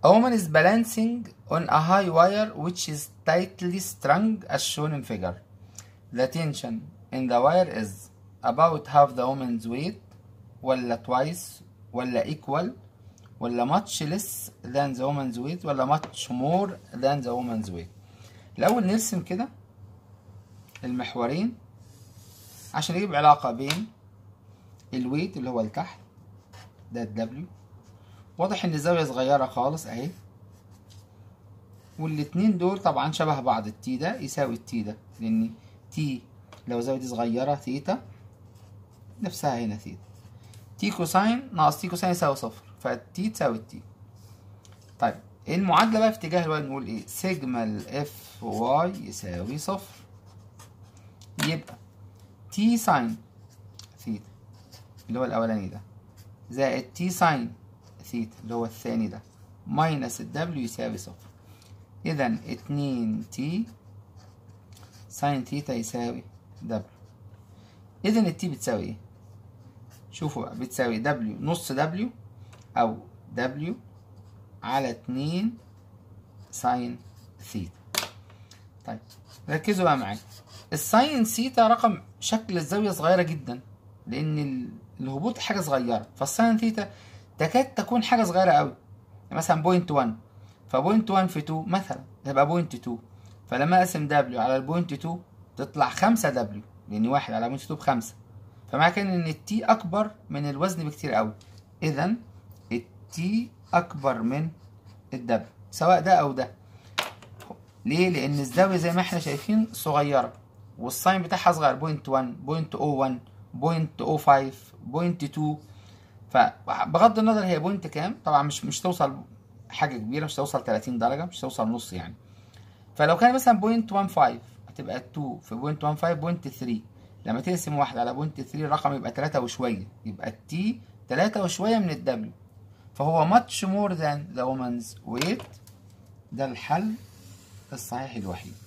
A woman is balancing on a high wire which is tightly strung as shown in figure. The tension in the wire is about half the woman's weight ولا twice ولا equal ولا much less than the woman's weight ولا much more than the woman's weight. الأول نرسم كده المحورين عشان نجيب علاقة بين الويت اللي هو لتحت ده الدبليو واضح ان الزاوية صغيرة خالص اهي والاتنين دول طبعا شبه بعض التي ده يساوي التي ده لان تي لو الزاوية دي صغيرة ثيتا نفسها هنا ثيتا تي كوساين ناقص تي كوساين يساوي صفر فالتي تساوي التي طيب المعادلة بقى في اتجاه الواي نقول ايه سيجما الاف واي يساوي صفر يبقى تي ساين ثيتا اللي هو الأولاني ده زائد تي ساين ثيتا اللي هو الثاني ده ماينس الدبليو يساوي صفر إذا اتنين تي ساين ثيتا يساوي دبليو إذا التي بتساوي إيه؟ شوفوا بقى بتساوي دبليو نص دبليو أو دبليو على اتنين ساين ثيتا طيب ركزوا بقى معايا الساين ثيتا رقم شكل الزاوية صغيرة جدا لأن الهبوط حاجة صغيرة فالساين ثيتا تكاد تكون حاجة صغيرة أوي مثلا بوينت 1 فبوينت 1 في 2 مثلا تبقى بوينت 2 فلما أقسم دبليو على البوينت 2 تطلع 5 دبليو لأن واحد على بوينت 2 بخمسة فمعنى كده إن التي أكبر من الوزن بكتير أوي إذا التي أكبر من الدبليو سواء ده أو ده ليه؟ لأن الزاوية زي ما احنا شايفين صغيرة والساين بتاعها صغير بوينت 1 بوينت 01 بوينت 05 بوينت 2 فبغض النظر هي بوينت كام طبعا مش مش توصل حاجة كبيرة مش توصل 30 درجة مش توصل نص يعني فلو كان مثلا بوينت 15 هتبقى 2 في بوينت 15 بوينت 3 لما تقسم واحد على بوينت 3 الرقم يبقى 3 وشوية يبقى التي 3 وشوية من الدبليو فهو much more than the woman's weight ده الحل الصحيح الوحيد